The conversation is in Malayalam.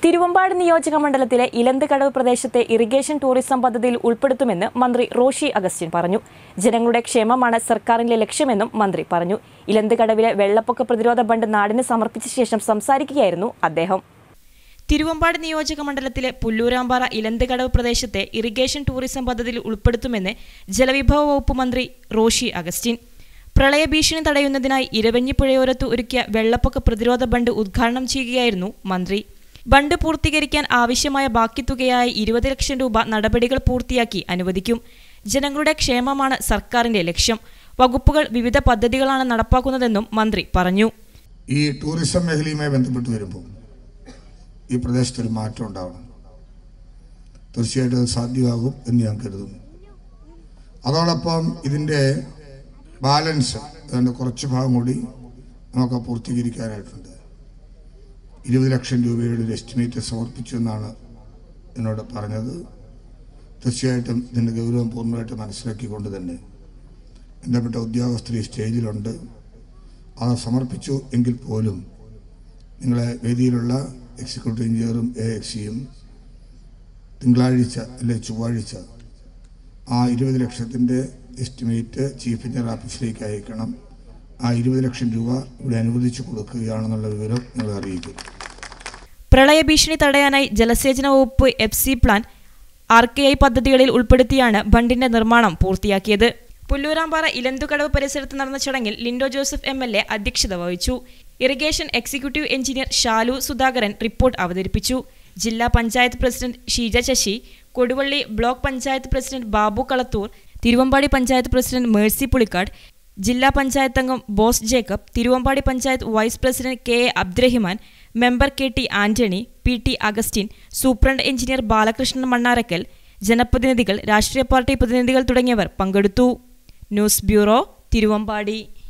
തിരുവമ്പാട് നിയോജക മണ്ഡലത്തിലെ ഇലന്തുകടവ് പ്രദേശത്തെ ഇറിഗേഷൻ ടൂറിസം പദ്ധതിയിൽ ഉൾപ്പെടുത്തുമെന്ന് മന്ത്രി റോഷി അഗസ്റ്റിൻ പറഞ്ഞു ജനങ്ങളുടെ ക്ഷേമമാണ് സർക്കാരിന്റെ ലക്ഷ്യമെന്നും മന്ത്രി പറഞ്ഞു ഇലന്തുകടവിലെ വെള്ളപ്പൊക്ക പ്രതിരോധ ബണ്ട് നാടിന് സമർപ്പിച്ച ശേഷം സംസാരിക്കുകയായിരുന്നു അദ്ദേഹം തിരുവമ്പാട് നിയോജക മണ്ഡലത്തിലെ പുല്ലൂരാമ്പാറ ഇലന്തുകടവ് പ്രദേശത്തെ ഇറിഗേഷൻ ടൂറിസം പദ്ധതിയിൽ ഉൾപ്പെടുത്തുമെന്ന് ജലവിഭവ വകുപ്പ് മന്ത്രി റോഷി അഗസ്റ്റിൻ പ്രളയഭീഷണി തടയുന്നതിനായി ഇരവഞ്ഞിപ്പുഴയോരത്ത് ഒരുക്കിയ വെള്ളപ്പൊക്ക പ്രതിരോധ ബണ്ട് ഉദ്ഘാടനം ചെയ്യുകയായിരുന്നു മന്ത്രി ബണ്ട് പൂർത്തീകരിക്കാൻ ആവശ്യമായ ബാക്കി തുകയായ ഇരുപത് ലക്ഷം രൂപ നടപടികൾ പൂർത്തിയാക്കി അനുവദിക്കും ജനങ്ങളുടെ ക്ഷേമമാണ് സർക്കാരിന്റെ ലക്ഷ്യം വകുപ്പുകൾ വിവിധ പദ്ധതികളാണ് നടപ്പാക്കുന്നതെന്നും മന്ത്രി പറഞ്ഞു ഈ ടൂറിസം മേഖലയുമായി ബന്ധപ്പെട്ട് വരുമ്പോൾ ഈ പ്രദേശത്തൊരു മാറ്റം ഉണ്ടാവണം തീർച്ചയായിട്ടും അത് സാധ്യമാകും എന്ന് ഞാൻ കരുതുന്നു അതോടൊപ്പം ഇതിൻ്റെ ബാലൻസ് അതിൻ്റെ കുറച്ച് ഭാഗം കൂടി നമുക്ക് പൂർത്തീകരിക്കാനായിട്ടുണ്ട് ഇരുപത് ലക്ഷം രൂപയുടെ ഒരു എസ്റ്റിമേറ്റ് സമർപ്പിച്ചു എന്നാണ് എന്നോട് പറഞ്ഞത് തീർച്ചയായിട്ടും ഇതിൻ്റെ ഗൗരവം പൂർണ്ണമായിട്ട് മനസ്സിലാക്കിക്കൊണ്ട് തന്നെ ബന്ധപ്പെട്ട ഉദ്യോഗസ്ഥർ ഈ സ്റ്റേജിലുണ്ട് അത് സമർപ്പിച്ചു എങ്കിൽ പോലും നിങ്ങളെ വേദിയിലുള്ള എക്സിക്യൂട്ടീവ് എഞ്ചിനീയറും എ എക്സിയും തിങ്കളാഴ്ച അല്ലെ ചൊവ്വാഴ്ച ആ ഇരുപത് ലക്ഷത്തിൻ്റെ എസ്റ്റിമേറ്റ് ചീഫ് എഞ്ചിനീയർ ഓഫീസിലേക്ക് അയക്കണം ആ ഇരുപത് ലക്ഷം രൂപ ഇവിടെ അനുവദിച്ചു കൊടുക്കുകയാണെന്നുള്ള വിവരം നിങ്ങൾ അറിയിക്കും പ്രളയഭീഷണി തടയാനായി ജലസേചന വകുപ്പ് F C plan R K I പദ്ധതികളിൽ ഉൾപ്പെടുത്തിയാണ് ബണ്ടിന്റെ നിർമ്മാണം പൂർത്തിയാക്കിയത് പുല്ലൂരാമ്പാറ ഇലന്തുകടവ് പരിസരത്ത് നടന്ന ചടങ്ങിൽ Lindo Joseph M L A അധ്യക്ഷത വഹിച്ചു irrigation executive engineer Shalu Sudhakaran report അവതരിപ്പിച്ചു ജില്ലാ panchayat president Sheeja Sasi Koduvally block panchayat president Babu Kalathur Thiruvambady panchayat president Mercy Pulikkad ജില്ലാ പഞ്ചായത്ത് അംഗം Bose Jacob Thiruvambady panchayat vice president K A Abdurahiman member K T Antony P T Augustine superintendent engineer Balakrishnan Mannarakkal ജനപ്രതിനിധികൾ രാഷ്ട്രീയ പാർട്ടി പ്രതിനിധികൾ തുടങ്ങിയവർ പങ്കെടുത്തു ന്യൂസ് ബ്യൂറോ തിരുവമ്പാടി